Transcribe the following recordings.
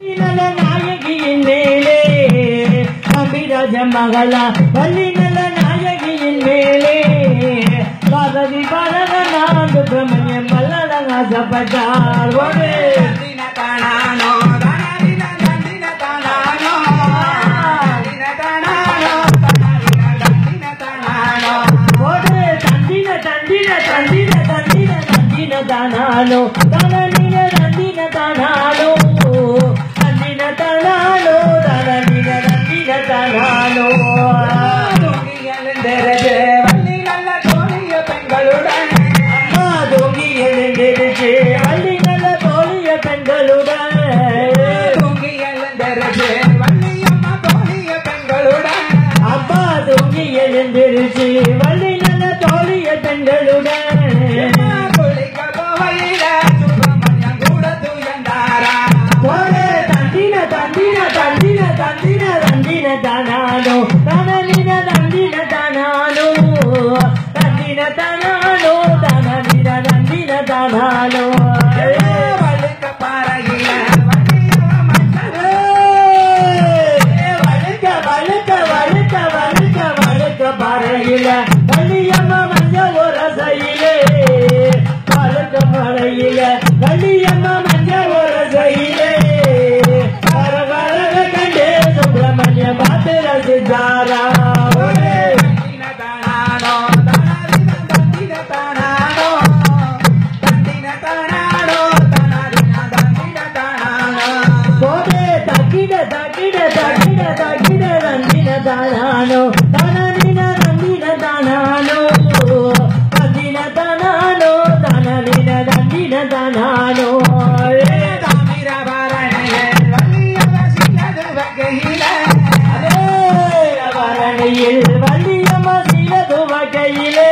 நல நாயகியின் மேலே அபிராஜ மகளா வள்ளி நல நாயகியின் மேலே பாரதி பழகனான் சுப்பிரமணியம் மல்லடங்க ஆசைப்பட்டார் ஒரு ஒரு தந்தின தந்தின தந்தின தந்தின தந்தின தானாலோ தனனின தந்தின தானாலோ தந்தின தானாலோ தனனின தந்தின தானாலோ அம்மா தூங்கி எழுந்திருச்சு வள்ளி நல்ல தோழிய பெண்களுடன் அப்பா தூங்கி எழுந்திருச்சு வள்ளி நல்ல தோழிய பெண்களுடன் போரே தந்தின தந்தின தந்தின தந்தின தந்தின தானானோ தனனின தந்தின தானானோ தந்தின தானானோ தனனின தந்தின தானானோ வழுக்க வழுக்க வழுக்க வழுக்க வழுக்க பாறையில வள்ளியம்மா மஞ்ச ஒரு சையிலே வழுக்க பாறையில வள்ளியம்மா மஞ்ச ஒரு சையிலே வர வர கண்டே சுப்பிரமணிய பார்த்து ரசிச்சாரா ஒரே போதே தக்கிட தக்கிட தக்கிட தக்கிட நந்தின தானானோ தனனின நந்தின தானானோ நந்தின தானானோ தனனின நந்தின தானானோ வரணையில் வள்ளியம்மா சீலது வகையிலே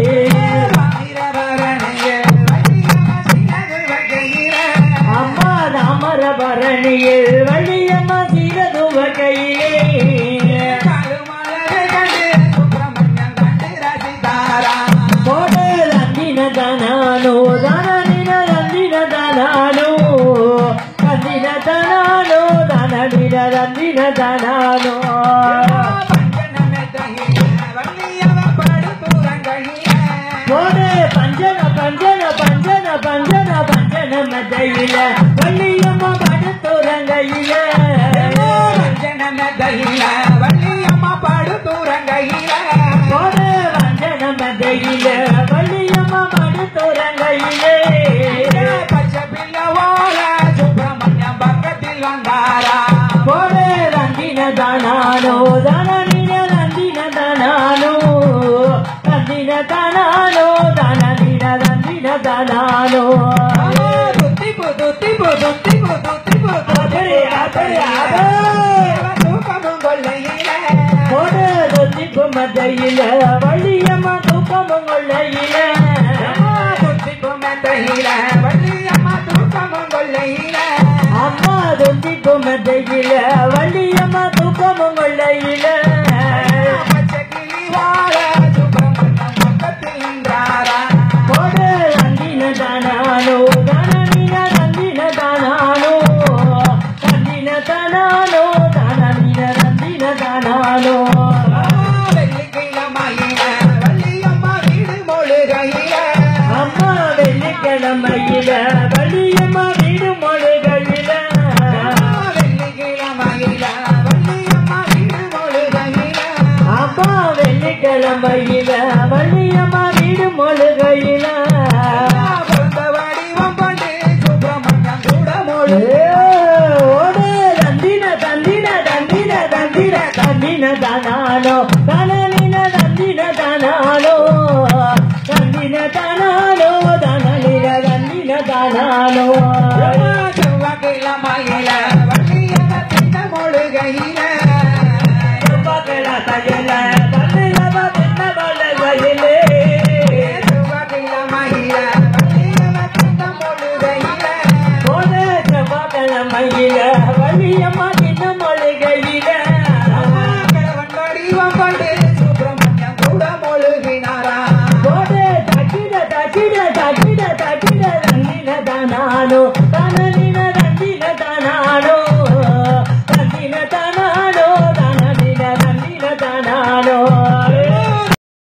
அம்மா ராமர பரணியில் வள்ளியம்மா சீலது வகையிலே போடே நந்தின தானானோ தனனின நந்தின தானானோ நந்தின தானானோ தனனின நந்தின தானானோ போடே பஞ்சன பஞ்சன பஞ்சன பஞ்சன பஞ்சன மதையில வள்ளியம்மா படுத்துறங்கையில போடே வஞ்சன மதையில வள்ளியம்மா படுத்துறங்கையில போடே நந்தின தானானோ தனனின நந்தின தானானோ நந்தின தானானோ தனனின நந்தின தானானோ அதே அதே அதே போடே தொத்திக்கு மதையில வள்ளியம்மா தூக்கமும் கொள்ளையில அம்மா தொத்திக்கு மதையில வள்ளியம்மா தூக்கமும் கொள்ளையில போடே நந்தின தானானோ தனனின நந்தின தானானோ நந்தின தானானோ தனனின நந்தின தானானோ அம்மா வெள்ளிக்கிழமையில வள்ளியம்மா வீடு மொழிகளில அம்மா வெள்ளிக்கிழமையில வள்ளியம்மா வீடு மொழிகையில ஓடு தந்தின தந்தின தந்தின தந்தின தந்தின தானானோ தனனின தந்தின தானானோ தந்தின தானானோ தனனின தந்தின தானானோ செவ்வாய்க்கிழ தையல தன்னிலவ தின்ன வளைவையிலே ஓடு செவ்வாய்க்கிழமையில வள்ளியம்மா